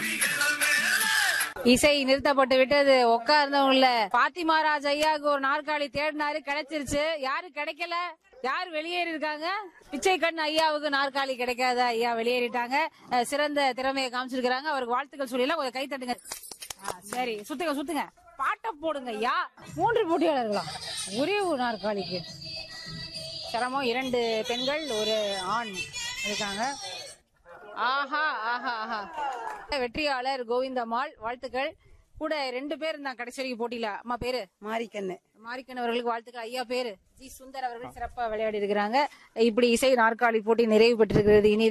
இசை நிறுத்தப்பட்டு விட்டது உட்கார்ந்தவங்கள பாத்திமா ராஜ் ஐயாவுக்கு ஒரு நாற்காலி தேடினாரு கிடைச்சிருச்சு யாரு கிடைக்கல யார் வெளியேறி இருக்காங்க பிச்சை கண் ஐயாவுக்கு நாற்காலி கிடைக்காத ஐயா வெளியேறிட்டாங்க அஹ் சிறந்த திறமையை காமிச்சிருக்காங்க அவருக்கு வாழ்த்துக்கள் சொல்லலாம் கொஞ்சம் கை தட்டுங்க ஆ, சரி சுத்துங்க சுத்துங்க பாட்டை போடுங்க ஐயா மூன்று போட்டியாளர்களா ஒரே ஒரு நாற்காலிக்கு சிரமம் இரண்டு பெண்கள் ஒரு ஆண் இருக்காங்க ஆஹா ஆஹா ஆஹா வெற்றியாளர் கோவிந்தம்மாள் வாழ்த்துக்கள் கூட ரெண்டு பேர் இருந்தாங்க கடைசி வரைக்கும் போட்டியில அம்மா பேரு மாரிக்கண்ணு மாரிக்கன் அவர்களுக்கு வாழ்த்துக்கள் ஐயா பேரு ஜி சுந்தர் அவர்கள் சிறப்பா விளையாடி இருக்கிறாங்க இப்படி இசை நாற்காலி போட்டி நிறைவு பெற்றிருக்கிறது இனி